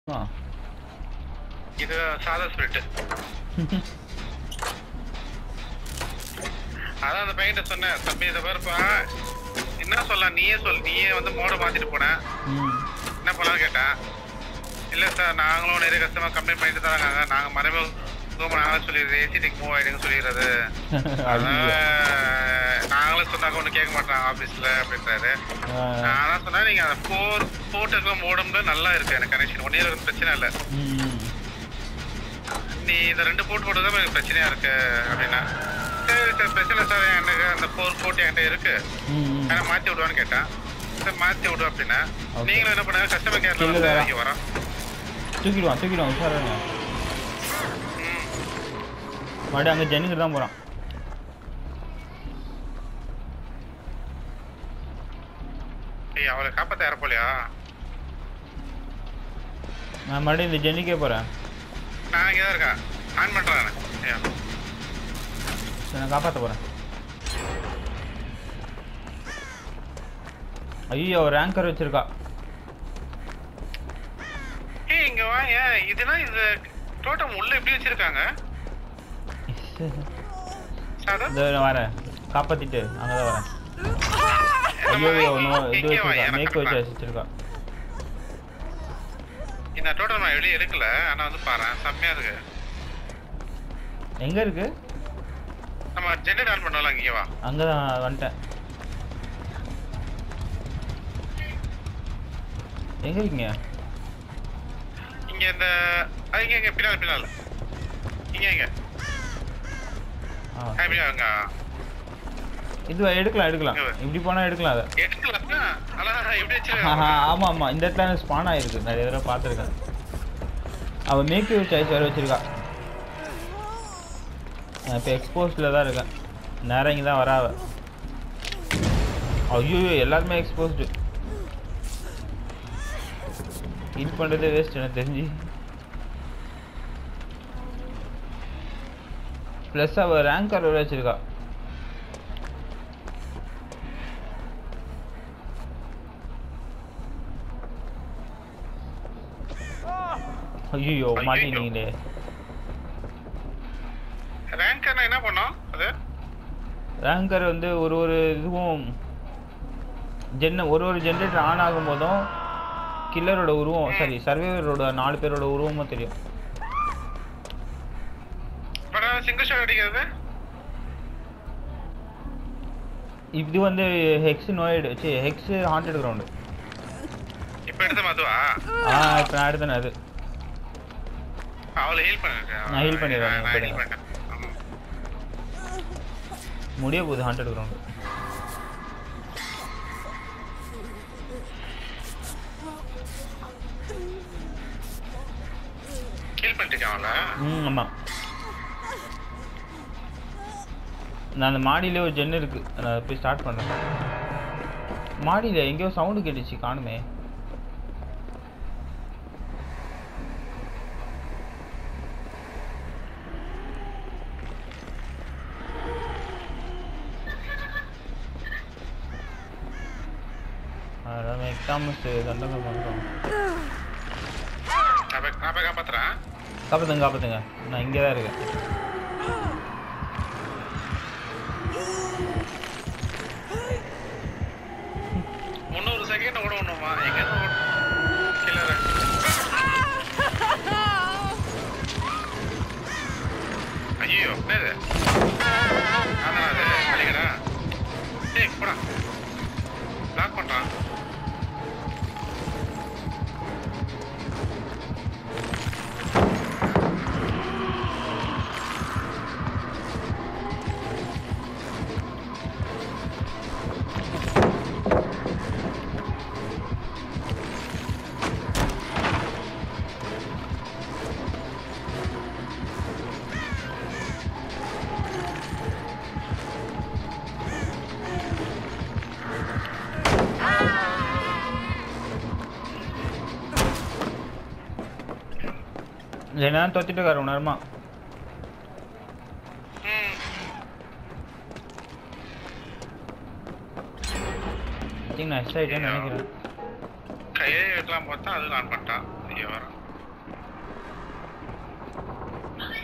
ஆ இது சாதா ஸ்பிரிட் அதான் அந்த பையன்கிட்ட சொன்னேன் தம்பி இதை பாருப்பா என்ன சொல்லலாம் நீயே சொல் நீயே வந்து மோட மாத்திட்டு போன ம் என்ன பண்ணலாம்னு கேட்டேன் இல்லை சார் நாங்களும் நிறைய கஸ்டமர் கம்ப்ளைண்ட் பண்ணிட்டு தான் இருக்காங்க நாங்கள் மறைமுகமாக நாங்களும் சொல்லிடுறது ஏசிடிக்கு மூவ் ஆகிடுங்க சொல்லிடுறது அதனால நாங்களும் சொன்னாக்க ஒன்றும் கேட்க மாட்டாங்க ஆஃபீஸில் அப்படின்றாரு நான் அதான் சொன்னேன் நீங்கள் அந்த ஃபோர் ஃபோட்டோக்கு மோடம்ல நல்லா இருக்கு எனக்கு கனெக்ஷன் ஒன் இயர் பிரச்சனை இல்லை ம் நீ இந்த ரெண்டு போட்டு போட்டு தான் எனக்கு பிரச்சனையா இருக்கு அப்படின்னா சரி சார் பிரச்சனை சார் எனக்கு அந்த ஃபோர் போட்டு என்கிட்ட இருக்கு ம் ஆனால் மாற்றி விடுவான்னு கேட்டேன் சார் மாற்றி விடு அப்படின்னா Okay. நீங்களும் என்ன பண்ணுங்க கஸ்டமர் கேர்ல இல்ல, வந்து வேற. இங்கே வரோம் தூக்கிடுவான் தூக்கிடுவான் உஷாராங்க ம் மறுபடியும் அங்கே ஜென்னுக்கு தான் போகிறான் ஏய் அவளை காப்பாற்ற யார போலையா நான் மறுபடியும் இந்த ஜென்னிக்கே போகிறேன் நான் இங்கே தான் இருக்கேன் ஆன் பண்ணுறேன் நான் ஐயா. நான் காப்பாற்ற போகிறேன் ஐயோ ரேங்கர் வச்சிருக்கா ஏய் இங்கே வாங்க இதெல்லாம் இந்த டோட்டம் உள்ள எப்படி வச்சிருக்காங்க சாதா இதோ நான் வரேன் காப்பாத்திட்டு அங்கே தான் வரேன் ஐயோ ஐயோ நோ இது இங்கே வா, வச்சிருக்கா எனக்கு மேக் வச்சு கரெக்டா. வச்சிருக்கா இந்த டோட்டம் நான் வெளியே எடுக்கல ஆனால் வந்து பாரு செம்மையா இருக்கு எங்கே இருக்கு நம்ம ஜென்ரேட் ஆன் பண்ணலாம் இங்கே வா அங்கே தான் வந்துட்டேன் எங்கே இருக்கீங்க இங்க இந்த அது இங்க இங்க பின்னால் பின்னால் இங்க இங்க ஆ ஆ, பின்னால் அங்க இது எடுக்கலாம் எடுக்கலாம் இங்க வா. இப்படி போனால் எடுக்கலாம் அதை எடுக்கலாம் அழகா எப்படி ஆஹா, வச்சு ஆமா ஆமா இந்த இடத்துல ஸ்பான் ஆயிருக்கு நிறைய தடவை பார்த்துருக்கேன் அவ மேக் யூ சாய்ஸ் வேற வச்சிருக்கா நான் இப்போ எக்ஸ்போஸ்டில் தான் இருக்கேன் நேரம் இங்கே தான் வராவ ஐயோ எல்லாருமே எக்ஸ்போஸ்டு இது பண்ணுறதே வேஸ்ட் எனக்கு தெரிஞ்சு ப்ளஸ் அவள் ரேங்கர் வேற வச்சிருக்கா ஐயோ ஐயையோ. மாட்டினீங்களே ரேங்க் என்ன பண்ணோம் அது ரேங்கர் வந்து ஒரு ஒரு இதுவும் ஜென்ன ஒரு ஒரு ஜென்ரேட்டர் ஆன் ஆகும் போதும் கில்லரோட உருவம் சாரி சர்வேவரோட நாலு பேரோட உருவமும் தெரியும் பட் சிங்கிள் ஷாட் அடிக்கிறது இது வந்து ஹெக்ஸ் நோய்டு சி ஹெக்ஸ் ஹாண்டட் கிரவுண்டு இப்போ எடுத்த அதுவா ஆ இப்போ நான் எடுத்தேன் அது அவளை ஹீல் பண்ணிருக்கேன் நான் heal பண்ணிடுறேன், நான் போயிடுங்க. ஹீல் பண்ணிட்டேன் ஆமா. முடிய போகுது ஹாண்டட் கிரவுண்டு ஹீல் பண்ணிருக்கேன் அவளை ம் ஆமாம் நான் அந்த மாடியிலே ஒரு ஜென் இருக்கு நான் அதை போய் ஸ்டார்ட் பண்ணுறேன் மாடியில் எங்கேயோ சவுண்டு கேட்டுச்சு காணுமே அதான் எக்ஸாம்ஸ் தண்டனை பண்ணுறோம் நான் போய் நான் போய் காப்பாத்துறேன் காப்பாத்துங்க காப்பாத்துங்க நான் இங்கே தான் இருக்கேன் முந்நூறு செகண்ட் ஓடணுமா எங்க கிளற ஐயோ என்னது அதான் அது வலிக்கடா ஏய் போடா லாக் பண்றான் என்ன தொத்திட்டு இருக்காரு ரொம்ப நேரமா ம் திங்க் நான் எக்ஸ்ட்ரா ஆகிட்டேன்னு நினைக்கிறேன் கையே வெட்டலாம் பார்த்தா அது ஆன் பண்ணிட்டான் ஐயோ வரான்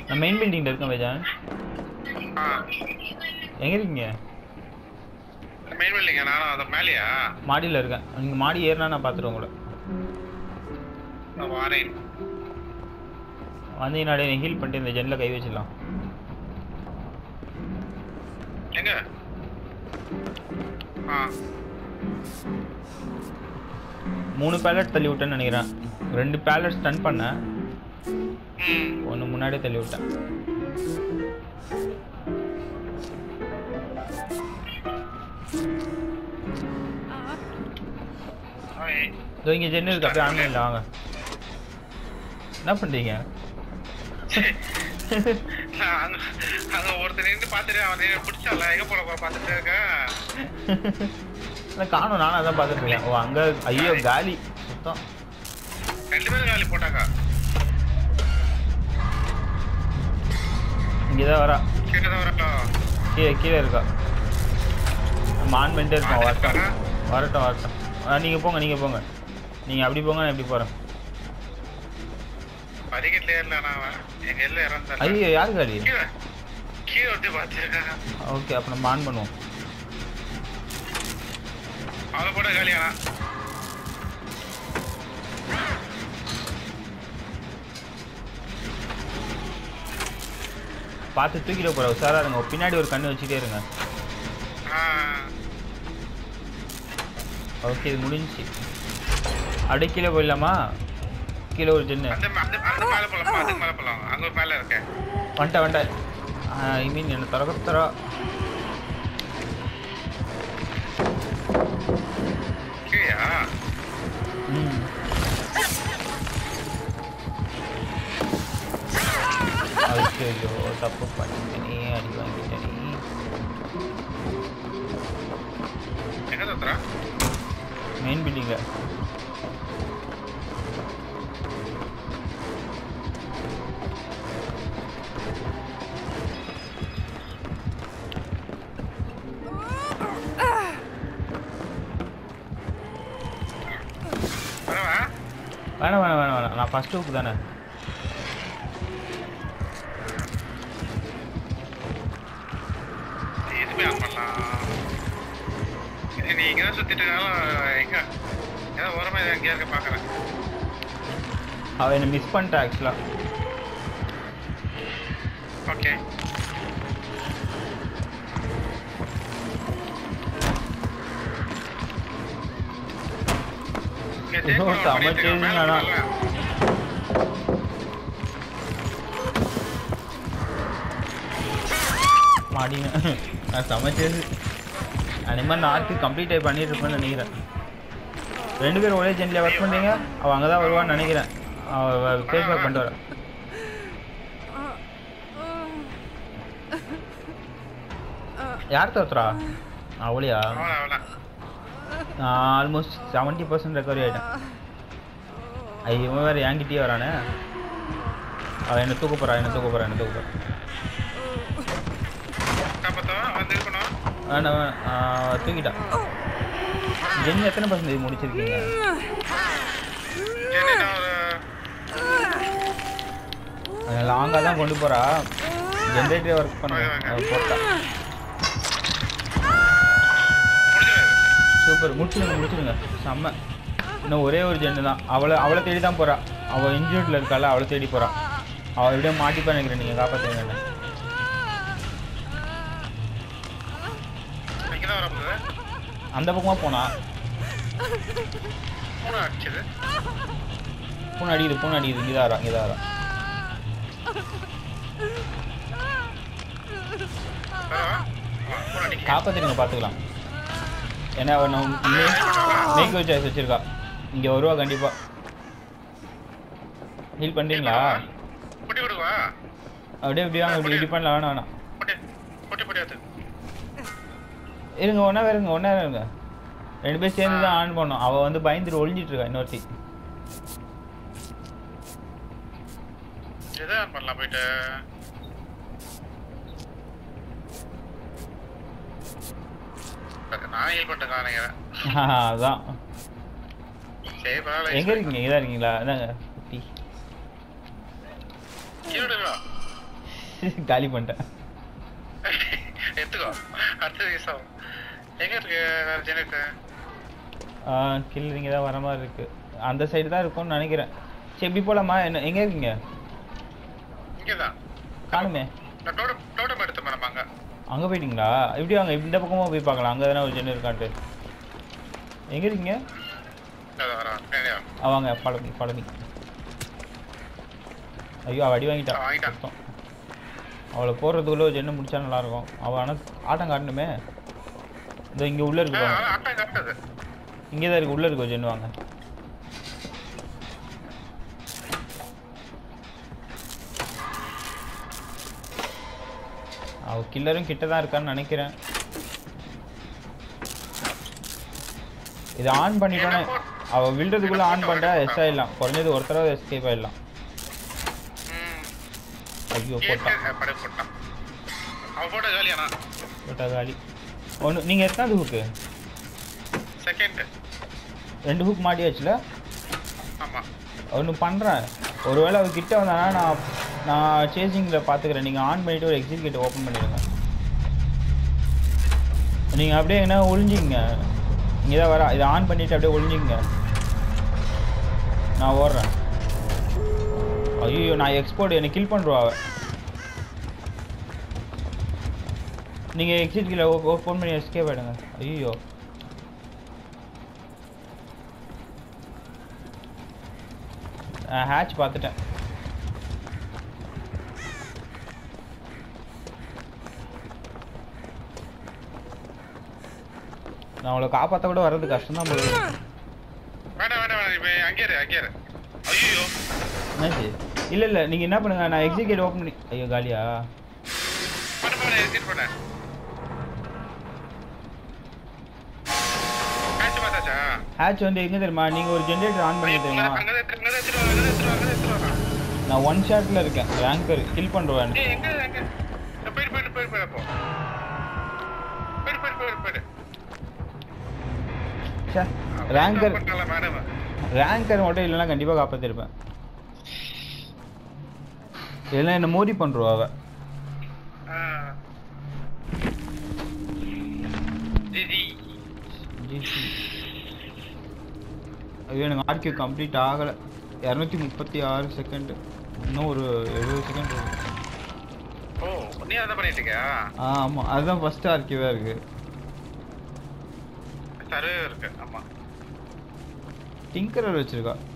நான் மெயின் பில்டிங்கில் இருக்கேன் வேஜான் ஆ எங்கே இருக்கீங்க மெயின் பில்டிங்க நானும் அது மேலேயா மாடியில் இருக்கேன் நீங்கள் மாடி ஏறினா நான் பார்த்துருவேன் கூட நான் வாரேன் வந்து என்னடா ஹீல் பண்ணிட்டு இந்த ஜென்னில் கை வச்சிடலாம் எங்க ஆ மூணு பேலட் தள்ளி விட்டேன்னு நினைக்கிறேன் ரெண்டு பேலட் ஸ்டன் பண்ணேன் ம் ஒன்று முன்னாடியே தள்ளி விட்டேன் ஓய். இதோ இங்கே ஜென்னு இருக்கு அப்படியே ஆன்லைனில் வாங்க என்ன பண்ணுறீங்க நான் அங்க அங்க ஒருத்தர் நின்று பார்த்துட்டு அவன் நின்று பிடிச்சால எங்க போல போற பார்த்துட்டு இருக்கேன் இல்லை காணும் நானும் அதான் பார்த்துட்டு இருக்கேன் ஓ அங்கே ஐயோ காலி சுத்தம் ரெண்டு பேரும் காலி போட்டாக்கா இங்கே தான் வரா கிட்ட தான் வரட்டும் கீழே கீழே இருக்கா நம்ம ஆன் பண்ணிட்டே இருக்கோம் வரட்டும் வரட்டும் வரட்டும் ஆ நீங்கள் போங்க நீங்கள் போங்க நீங்கள் அப்படி போங்க நான் இப்படி போகிறேன் படிக்கட்டுல ஏறல நான் அவன். எங்க எல்லாம் இறந்தான் ஐயோ யார் காலி கீழே கீழே வந்து பார்த்துருக்கேன் ஓகே அப்போ நம்ம ஆன் பண்ணுவோம் அவளை போட காலியானா பார்த்து தூக்கிட போகிற உஷாரா இருங்க பின்னாடி ஒரு கண்ணு வச்சுட்டே இருங்க ஆ ஓகே இது முடிஞ்சுச்சு அப்படியே கீழே போயிடலாமா கீழே ஒரு ஜென்னு அந்த அந்த அந்த மேலே போலாம் அதுக்கு மேலே போலாம் அங்க ஒரு மேலே இருக்கேன் வந்துட்டேன் வந்துட்டேன் ஐ மீன் என்ன திறக்க தர கீழயா ம் ஐயோ தப்பு பண்ணிட்டேனே அடி வாங்கிட்டேனே எங்க தத்துறா மெயின் பில்டிங்கில் வரவா வேணாம் வேணாம் வேணாம் வேணாம் நான் ஃபஸ்ட் ஹூக் தானே இதுமே ஆன் பண்ணலாம் நீ இங்க தான் சுத்திட்டு இருக்காலும் எங்க ஏதோ ஓரமா எங்கேயா இருக்க பாக்குறேன் அவள் என்னை மிஸ் பண்ணிட்டா ஆக்சுவலாக ஓகே இங்க ஐயோ, ஜெயிக்கணும் செம பண்ணிட்டு இருக்கான். மேல chasing ஆனா. போடல. மாடிங்க நான் சமைச்சது அனிமல் நார்த்து கம்ப்ளீட் ஆகி பண்ணிட்டு இருப்பேன்னு நினைக்கிறேன் ரெண்டு பேரும் ஒரே ஜென்ல ஒர்க் பண்ணுறீங்க அவள் அங்கே தான் வருவான்னு நினைக்கிறேன் அவள் ஃபேஸ் பேக் பண்ணிட்டு வரேன் யார் தோத்துறா அவளியா அவ்வளோ அவ்வளோ நான் ஆல்மோஸ்ட் செவன்ட்டி பர்சன்ட் ரெக்கவரி ஆகிட்டேன் ஐயோ இவன் வேறு என்கிட்டயே வரானே அவன் என்ன தூக்க போறா என்ன தூக்க போறா என்ன தூக்க போறா காப்பாத்தவா வந்து இருக்கணும் வேண்டாம் வேண்டாம் ஆ, தூக்கிட்டான் ஜென் எத்தனை பர்சன்டேஜ் முடிச்சிருக்கீங்க என்ன ஒரு லாங்காக தான் கொண்டு போறா ஜென்ரேட்டர் ஒர்க் பண்ண போட்டா முடிஞ்சிடாது சூப்பர் முடிச்சிடுங்க முடிச்சிடுங்க செம்ம இன்னும் ஒரே ஒரு ஜென்னு தான் அவளை அவளை தேடி தான் போறா அவள் இன்ஜூர்டில் இருக்கால அவளை தேடி போறா அவள் எப்படியோ மாட்டிப்பா நினைக்கிறேன் நீங்கள் காப்பாற்றுங்க என்ன இங்கே தான் வரப்போகுது அந்த பக்கமாக போனா மூணு அடிச்சது பூனை அடிக்குது பூனை அடிக்குது இங்கே தான் வரா இங்கே தான் வரா வரவா மூணு அடிக்க காப்பாற்றிடுங்க பார்த்துக்கலாம் ஏன்னா அவன் மேக் சாய்ஸ் வச்சிருக்கா இங்கே வருவா கண்டிப்பாக ஹீல் பண்ணுறீங்களா பொட்டி விடுவா அப்படியே இப்படி வாங்க இப்படி இப்படி பண்ணலாம் வேணாம் வேணாம் பொட்டி பொட்டி பொட்டியாத்து இருங்க ஒன்றா இருங்க ஒன்றா இருங்க ரெண்டு பேரும் சேர்ந்து தான் ஆன் பண்ணோம் அவள் வந்து பயந்துட்டு ஒளிஞ்சிட்டு இருக்கா இன்னொருத்தி எதை பண்ணலாம் போயிட்டு நான் ஹீல் பண்ணிட்டு நினைக்கிறேன் அதான் சரி பரவாயில்ல எங்கே இருக்கீங்க இங்கே தான் இருக்கீங்களா அதாங்க குட்டி கீழே இருக்கா காலி பண்ணிட்டேன் எடுத்துக்கோ அடுத்தது யூஸ் ஆகும் எங்க இருக்கு ஜெனரேட்டர் கில் இங்கே தான் வர மாதிரி இருக்கு அந்த சைடு தான் இருக்கும்னு நினைக்கிறேன் சரி இப்படி போலாமா என்ன எங்கே இருக்கீங்க இங்கதான் காணுமே நான் டோட்டம் டோட்டம் எடுத்து மேடம் அங்க அங்கே போயிட்டீங்களா எப்படி வாங்க இந்த பக்கமாக போய் பார்க்கலாம் அங்கே தானே ஒரு ஜென் இருக்கான்ட்டு எங்கே இருக்கீங்க அதான் வரேன் நேரா. ஆ, வாங்க பழமி பழமி ஐயோ அவள் அடி வாங்கிட்டா ஆ, வாங்கிட்டா. சுத்தம். அவளை போடுறதுக்குள்ள ஒரு ஜென்னு முடிச்சா நல்லா இருக்கும் அவள் ஆனால் ஆட்டம் காட்டணுமே இந்த இங்கே உள்ளே இருக்கு ஆ, பாருங்க அட்டன் கரெக்டது இங்கே தான் இருக்கு உள்ளே இருக்கு ஒரு ஜென்னு வாங்க அவ கில்லரும் கிட்ட தான் இருக்கான்னு நினைக்கிறேன் இது ஆன் பண்ணிட்டோன்னே அவ விழுறதுக்குள்ள ஆன் பண்ணிட்டா எஸ் ஆயிடலாம் குறைஞ்சது ஒருத்தராவது எஸ்கேப் ஆயிடலாம் ம் ஐயோ கேட்டு போட்டான் படை போட்டான் அவன் போட்ட காலியானா போட்டா காலி ஒன்று நீங்கள் எத்தனாவது ஹுக்கு செகண்ட் ரெண்டு ஹுக் மாட்டியாச்சுல ஆமா ஒன்று பண்ணுறேன் ஒருவேளை அவ கிட்ட வந்தானா நான் நான் சேசிங்கில் பார்த்துக்கிறேன் நீங்கள் ஆன் பண்ணிவிட்டு ஒரு எக்ஸிட் கேட் ஓப்பன் பண்ணிடுங்க நீங்கள் அப்படியே என்ன ஒளிஞ்சிங்க இங்கே தான் வர இதை ஆன் பண்ணிவிட்டு அப்படியே ஒளிஞ்சிங்க நான் ஓடுறேன் ஐயோ நான் எக்ஸ்போர்ட் என்னை கில் பண்ணுறோம் அவ நீங்கள் எக்ஸிட் கீழே ஓப்பன் பண்ணி எஸ்கேப் ஆகிடுங்க ஐயோ ஹேட்ச் பார்த்துட்டேன் நான் அவளை காப்பாற்ற கூட வர்றது கஷ்டம் தான் போல வேண்டாம் வேண்டாம் வேண்டாம் இப்போ அங்கே இரு அங்கே இரு ஐயோ என்னாச்சு இல்லை இல்லை நீங்கள் என்ன பண்ணுங்க நான் எக்ஸிகேட் ஓப்பன் பண்ணி ஐயோ காலியா பண்ண பண்ண எக்ஸிட் பண்ண மேட்ச் பார்த்தாச்சா ஹேட்ச் வந்து எங்கே தெரியுமா நீங்கள் ஒரு ஜென்ரேட்டர் ஆன் பண்ணி தெரியுமா அங்கே தான் அங்கே தான் எடுத்துட்டு வா அங்கே தான் எடுத்துட்டு வா அங்கே தான் எடுத்துட்டு வா நான் ஒன் ஷாட்டில் இருக்கேன் ரேங்கர் கில் பண்ணுறேன் ஏய் எங்க எங்க போயிடு போயிடு போயிடு போயிடு அப்போ போயிடு போயிடு போயிடு போயிடு ரேங்கர் பண்ணல மேடம் ரேங்கர் மட்டும் இல்லைன்னா கண்டிப்பாக காப்பாற்றிருப்பேன் இல்லைன்னா என்ன மோதி பண்ணுறோம் அவ ஜிஜி ஜிசி ஐயோ எனக்கு ஆர்கியூ கம்ப்ளீட் ஆகலை இரநூத்தி முப்பத்தி ஆறு செகண்ட் இன்னும் ஒரு எழுபது செகண்ட் இருக்கு ஓ நீ அதான் பண்ணிட்டு இருக்கியா ஆ ஆமாம் அதுதான் ஃபஸ்ட்டு ஆர்கியூவாக இருக்குது சர்வே இருக்கு ஆமா டிங்கரர் வச்சிருக்கா